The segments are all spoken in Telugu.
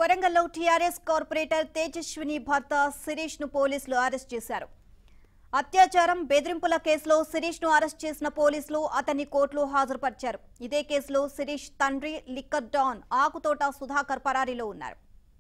వరంగల్లో టీఆర్ఎస్ కార్పొరేటర్ తేజస్విని భర్త శిరీష్ ను పోలీసులు అరెస్ట్ చేశారు అత్యాచారం బెదిరింపుల కేసులో శిరీష్ ను అరెస్ట్ చేసిన పోలీసులు అతన్ని కోర్టులో హాజరుపరిచారు ఇదే కేసులో శిరీష్ తండ్రి లిక్కర్ డాన్ ఆకుతోట సుధాకర్ పరారీలో ఉన్నారు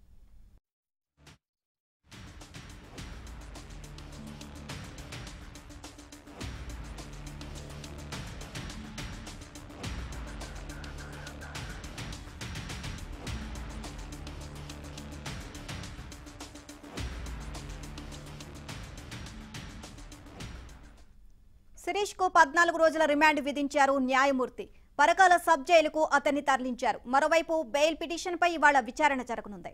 శిరీష్ కు పద్నాలుగు రోజుల రిమాండ్ విధించారు న్యాయమూర్తి పరకాల సబ్ జైలుకు అతన్ని తరలించారు మరోవైపు బెయిల్ పిటిషన్పై ఇవాళ విచారణ జరగనుంది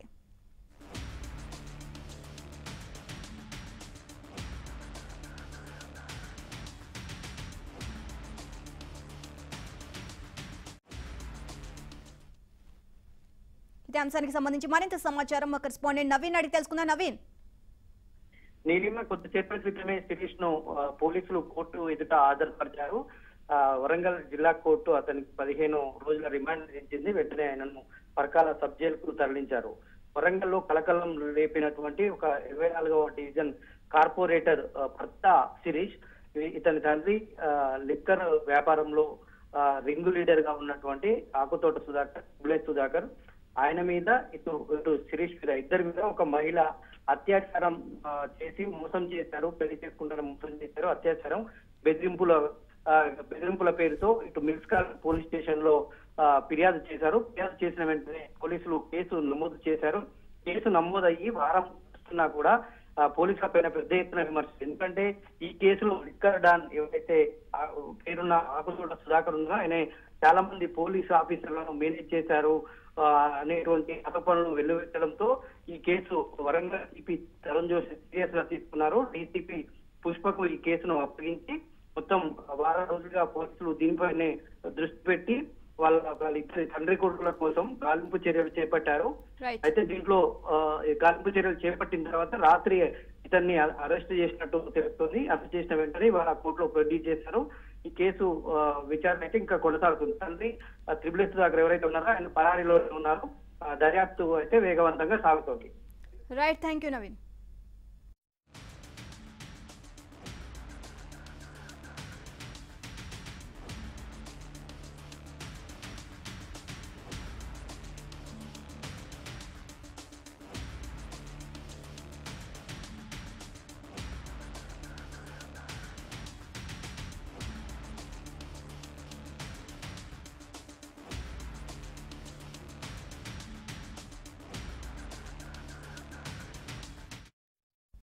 ఇదే అంశానికి సంబంధించి మరింత సమాచారం మా కరెస్పాండెంట్ నవీన్ అడిగి తెలుసుకుందాం నవీన్ నీలిమ కొద్దిసేపటి క్రితమే శిరీష్ ను ఆ, పోలీసులు కోర్టు ఎదుట హాజరుపరిచారు ఆ, వరంగల్ జిల్లా కోర్టు అతనికి పదిహేను రోజుల రిమాండ్ విధించింది వెంటనే ఆయనను పరకాల సబ్ జైలుకు తరలించారు వరంగల్ లో కలకలం రేపినటువంటి ఒక ఇరవై నాలుగవ డివిజన్ కార్పొరేటర్ ఆ, భర్త శిరీష్ ఇ- ఇతని తండ్రి ఆ, లిక్కర్ వ్యాపారంలో ఆ, రింగు లీడర్ గా ఉన్నటువంటి ఆకుతోట సుధాకర్ బులెట్ సుధాకర్ ఆయన మీద ఇటు ఇటు శిరీష్ మీద ఇద్దరి మీద ఒక మహిళ అత్యాచారం ఆ, చేసి మోసం చేశారు పెళ్లి చేసుకుంటారు మోసం చేశారు అత్యాచారం బెదిరింపుల ఆ, బెదిరింపుల పేరుతో ఇటు మిల్స్కాల్ పోలీస్ స్టేషన్ లో ఆ, ఫిర్యాదు చేశారు ఫిర్యాదు చేసిన వెంటనే పోలీసులు కేసు నమోదు చేశారు కేసు నమోదయ్యి వారం వస్తున్నా కూడా ఆ, పోలీసుల పైన పెద్ద ఎత్తున విమర్శలు ఎందుకంటే ఈ కేసులో లిక్కర్ డాన్ ఎవరైతే ఆ పేరున్న ఆకుతోట సుధాకర్ ఉందో ఆయన చాలా మంది పోలీసు ఆఫీసర్లను మేనేజ్ చేశారు ఆ, అనేటువంటి ఆరోపణలు వెల్లువెత్తడంతో ఈ కేసు వరంగల్ సిపి తరుణ్ జోషి సీరియస్ గా తీసుకున్నారు డీసీపీ పుష్పకు ఈ కేసును అప్పగించి మొత్తం వారం రోజులుగా పోలీసులు దీనిపైనే దృష్టి పెట్టి వాళ్ళ వాళ్ళ ఇద్దరి తండ్రి కొడుకుల కోసం గాలింపు చర్యలు చేపట్టారు రైట్ అయితే దీంట్లో ఆ, ఈ గాలింపు చర్యలు చేపట్టిన తర్వాత రాత్రి ఇతన్ని అ- అరెస్ట్ చేసినట్టు తెలుస్తుంది అరెస్ట్ చేసిన వెంటనే వాళ్ళ కోర్టులో ప్రొడ్యూస్ చేశారు ఈ కేసు ఆ, విచారణ అయితే ఇంకా కొనసాగుతుంది తండ్రి త్రిబుల్ ఎస్ దగ్గర ఎవరైతే ఉన్నారో ఆయన పరారీలో ఉన్నారు ఆ, దర్యాప్తు అయితే వేగవంతంగా సాగుతోంది రైట్ థ్యాంక్ యూ నవీన్